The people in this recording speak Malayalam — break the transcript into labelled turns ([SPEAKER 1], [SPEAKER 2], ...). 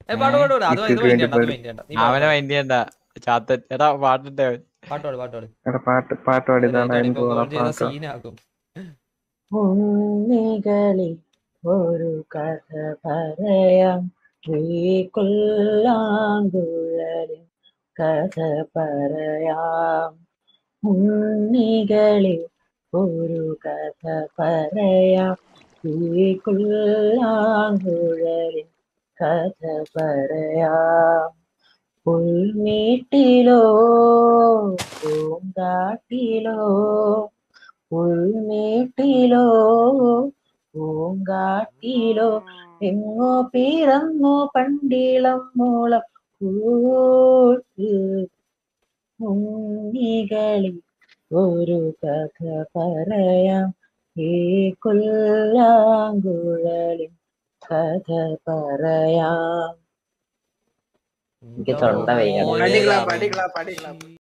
[SPEAKER 1] ഏ, പാട് പാട് പാട് അത് ഇത്
[SPEAKER 2] ഇട്ടിട്ട്
[SPEAKER 1] മൈൻഡ് ചെയ്യണ്ട അത്
[SPEAKER 2] വേണ്ടി
[SPEAKER 1] മൈൻഡ് ചെയ്യണ്ട നീ പാട്,
[SPEAKER 3] അവനെ മൈൻഡ് ചെയ്യണ്ട ചാത്തൻ എടാ പാട്ടിട്ടെ അവൻ.
[SPEAKER 1] പാട്ട് പാട് പാട്ട് പാട്
[SPEAKER 2] എടാ പാട്ട് പാട്ട് പാടിയതാണ് അതിന്
[SPEAKER 1] ഇപ്പൊ
[SPEAKER 2] തോന്നുന്ന
[SPEAKER 1] കോൾ ചെയ്ത
[SPEAKER 2] പാട്ട്
[SPEAKER 1] സീനാക്കും
[SPEAKER 4] ഉണ്ണികളിൽ ഒരു കഥ പറയാം കൊല്ലാങ്കുഴലിൽ കഥ പറയാം ഉണ്ണികളിൽ ഒരു കഥ പറയാം കൊല്ലാങ്കുഴലിൽ കഥ പറയാം പുൽമീട്ടിലോ പൂങ്കാട്ടിലോ ഉൾമേട്ടിലോ പൂങ്കാട്ടിലോ എങ്ങോ പിറന്നു പണ്ടിളം മൂളം കൂട്ട് ഉണ്ണികളിൽ ഒരു കഥ പറയാം ഈ കൊല്ലാങ്കുഴലിൽ കഥ പറയാം എനിക്ക് തൊണ്ട വയ്യ.
[SPEAKER 1] മോനെ
[SPEAKER 5] പഠിക്കളാ
[SPEAKER 1] ദാ.
[SPEAKER 5] പഠിക്കളാ പഠിക്കളാ